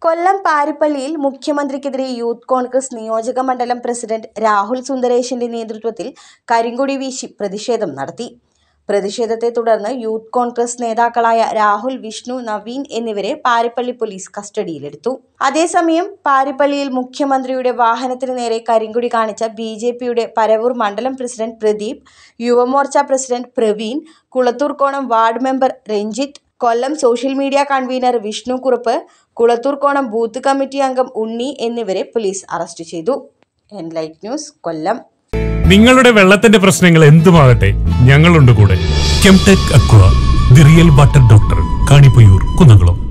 കൊല്ലം പാരിപ്പള്ളിയിൽ മുഖ്യമന്ത്രിക്കെതിരെ യൂത്ത് കോൺഗ്രസ് നിയോജക മണ്ഡലം പ്രസിഡന്റ് രാഹുൽ സുന്ദരേശിന്റെ നേതൃത്വത്തിൽ കരിങ്കൊടി വീശി പ്രതിഷേധം നടത്തി പ്രതിഷേധത്തെ തുടർന്ന് യൂത്ത് കോൺഗ്രസ് നേതാക്കളായ രാഹുൽ വിഷ്ണു നവീൻ എന്നിവരെ പാരിപ്പള്ളി പോലീസ് കസ്റ്റഡിയിലെടുത്തു അതേസമയം പാരിപ്പള്ളിയിൽ മുഖ്യമന്ത്രിയുടെ വാഹനത്തിന് നേരെ കരിങ്കൊടി കാണിച്ച ബി ജെ പിയുടെ പരവൂർ മണ്ഡലം president Pradeep Yuvamorcha president Praveen Kulathoorkonam ward member Ranjith Kollam social media convener Vishnu Kurup Kulathoorkonam booth committee അംഗം ഉണ്ണി എന്നിവരെ പോലീസ് അറസ്റ്റ് ചെയ്തു എൻലൈറ്റ് ന്യൂസ് കൊല്ലം നിങ്ങളുടെ വെള്ളത്തിന്റെ പ്രശ്നങ്ങൾ എന്തുമാകട്ടെ ഞങ്ങളുണ്ട് കൂടെ Chemtech aqua the real water doctor Kanipayyur Kunnamkulam